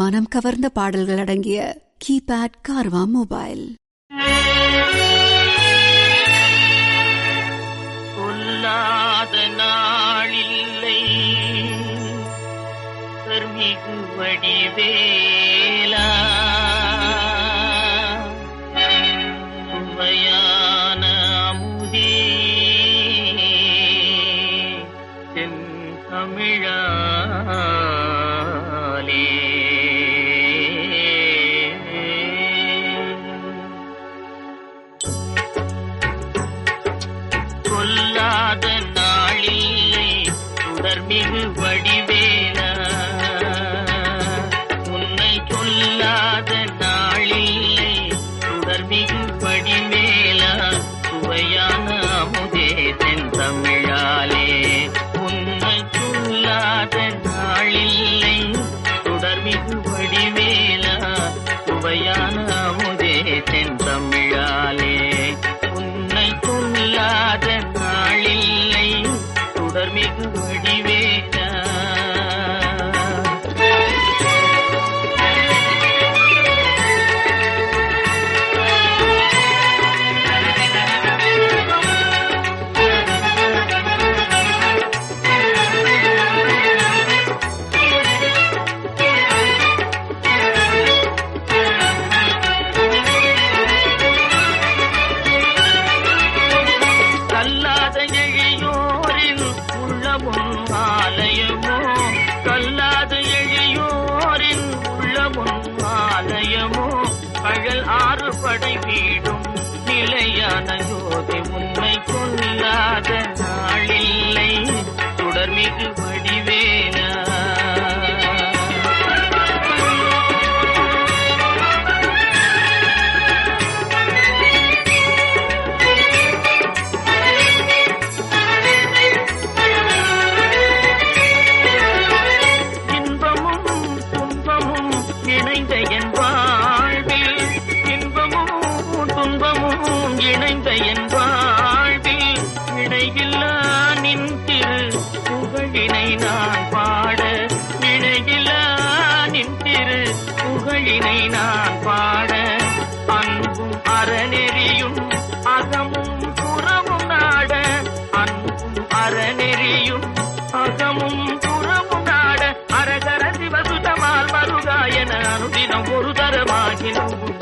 மனம் கவர்ந்த பாடல்கள் அடங்கிய கீபேட் கார்வா மொபைல் சொல்லாத நாளில்லை கர்மிகு வடிவேலா சுவையான அமுதே தென் தமிழாலே கொல்லாத நாளில்லை சுடர்மிகு வடிவேலா உன்னை கொல்லாத நாளில்லை சுடர்மிகு வடிவேலா சுவையான அமுதே செந்தமிழாலே உன்னை கொல்லாத நாளில்லை சுடர்மிகு வடிவேலா சுவையான அமுதே செந்தமிழாலே உன்னை கொல்லாத நாளில்லை சுடர்மிகு வடிவேலா கல்லாத எழியோரின் உள்ளமும் ஆலயமோ கல்லாத எழியோரின் உள்ளமும் ஆலயமோ கழல் ஆறு படை வீடும் நிலையான ஜோதி உன்னை கொல்லாத நாளில்லை தொடர்மிகு வடிவேலா இன்பமும் துன்பமும் இணைந்த என் வாழ்வில் இன்பமும் துன்பமும் இணைந்த என் வாழ்வில் இணையில்லா நின் திரு புகழினை நான் பாட இணையில்லா நின் திரு புகழினை நான் பாட அன்பும் அறநெறியும் அகமும் புறமும் நாட அன்பும் அறநெறியும் அகமும் புறமும் நாட அரகர சிவசுதமால் மருகாயன அனுதினம் ஒரு தரமாகி நம்பும்